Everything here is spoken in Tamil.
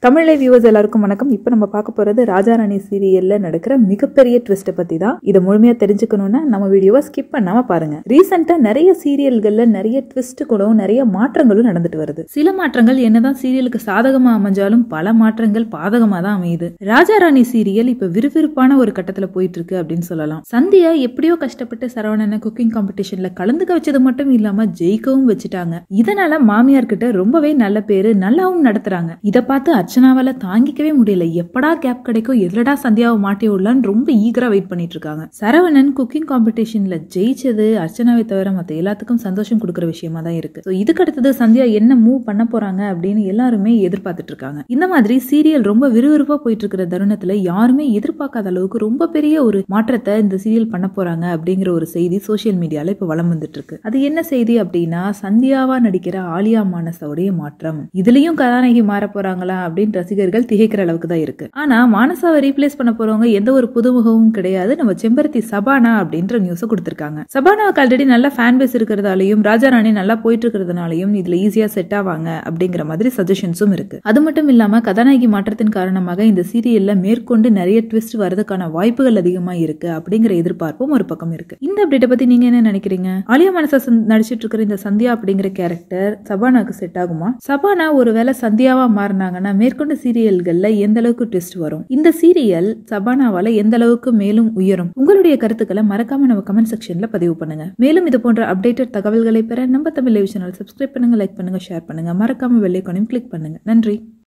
தமிழை வியூவர்ஸ் எல்லாருக்கும் வணக்கம் இப்போ நம்ம பார்க்க போறது ராஜா ராணி சீரியல்ல நடக்கிற மிகப்பெரிய ட்விஸ்ட்டை பத்தி தான் இதை முழுமையா தெரிஞ்சுக்கணும்னா நம்ம வீடியோவை ஸ்கிப் பண்ணாம பாருங்க ரீசெண்டா நிறைய சீரியல்கள்ல நிறைய ட்விஸ்ட் கூட நிறைய மாற்றங்களும் நடந்துட்டு வருது சில மாற்றங்கள் என்னதான் சீரியலுக்கு சாதகமா அமைஞ்சாலும் பல மாற்றங்கள் பாதகமா தான் அமையுது ராஜா ராணி சீரியல் இப்ப விறுவிறுப்பான ஒரு கட்டத்துல போயிட்டு இருக்கு அப்படின்னு சொல்லலாம் சந்தியா எப்படியோ கஷ்டப்பட்டு சரவணனை குக்கிங் காம்படிஷன்ல கலந்துக்க வச்சது மட்டும் இல்லாம ஜெயிக்கவும் வச்சுட்டாங்க இதனால மாமியார் கிட்ட ரொம்பவே நல்ல பேரு நல்லாவும் நடத்துறாங்க இத பார்த்து அர்ச்சனாவால தாங்கிக்கவே முடியல எப்படா கேப் கிடைக்கும் எல்லடா சந்தியாவை மாட்டி விடலான்னு ரொம்ப ஈகரா வெயிட் பண்ணிட்டு இருக்காங்க சரவணன் குக்கிங் காம்படிஷன்ல ஜெயிச்சது அர்ச்சனாவை தவிர மத்த எல்லாத்துக்கும் சந்தோஷம் கொடுக்குற விஷயமா தான் இருக்கு So, இதுக்கு அடுத்தது சந்தியா என்ன மூவ் பண்ண போறாங்க அப்படின்னு எல்லாருமே எதிர்பார்த்துட்டு இருக்காங்க இந்த மாதிரி சீரியல் ரொம்ப விறுவிறுப்பா போயிட்டு இருக்கிற தருணத்துல யாருமே எதிர்பார்க்காத அளவுக்கு ரொம்ப பெரிய ஒரு மாற்றத்தை இந்த சீரியல் பண்ண போறாங்க அப்படிங்கிற ஒரு செய்தி சோசியல் மீடியால இப்ப வலம் வந்துட்டு இருக்கு அது என்ன செய்தி அப்படின்னா சந்தியாவா நடிக்கிற ஆலியா மானசாவுடைய மாற்றம் இதுலயும் கதாநாயகி மாற போறாங்களா அப்படின்னு ரசிகர்கள் திகைக்கிற அளவுக்கு தான் இருக்கு ஆனா மானசாவை ரீப்ளேஸ் பண்ண போறவங்க எந்த ஒரு புதுமுகமும் கிடையாது நம்ம செம்பருத்தி சபானா அப்படின்ற நியூஸை கொடுத்திருக்காங்க சபானாவுக்கு ஆல்ரெடி நல்ல ஃபேன் பேஸ் இருக்கிறதாலையும் ராஜா ராணி நல்லா போயிட்டு இருக்கிறதுனாலையும் இதுல ஈஸியா செட் ஆவாங்க அப்படிங்கிற மாதிரி சஜஷன்ஸும் இருக்கு அது மட்டும் இல்லாம கதாநாயகி மாற்றத்தின் காரணமாக இந்த சீரியல்ல மேற்கொண்டு நிறைய ட்விஸ்ட் வரதுக்கான வாய்ப்புகள் அதிகமா இருக்கு அப்படிங்கிற எதிர்பார்ப்பும் ஒரு பக்கம் இருக்கு இந்த அப்டேட்டை பத்தி நீங்க என்ன நினைக்கிறீங்க ஆலியா மனசா நடிச்சிட்டு இருக்கிற இந்த சந்தியா அப்படிங்கிற கேரக்டர் சபானாக்கு செட் ஆகுமா சபானா ஒருவேளை சந்தியாவா மாறினாங்கன்னா மேற்கொண்ட சீரியல்கள்ல எந்த அளவுக்கு ட்விஸ்ட் வரும் இந்த சீரியல் சபானாவால எந்த அளவுக்கு மேலும் உயரும் உங்களுடைய கருத்துக்களை மறக்காம நம்ம கமெண்ட் செக்ஷன்ல பதிவு பண்ணுங்க மேலும் இது போன்ற அப்டேட்டட் தகவல்களை பெற நம்ம தமிழ் சேனல் சப்ஸ்கிரைப் பண்ணுங்க லைக் பண்ணுங்க ஷேர் பண்ணுங்க மறக்காம வெள்ளைக்கோனையும் கிளிக் பண்ணுங்க நன்றி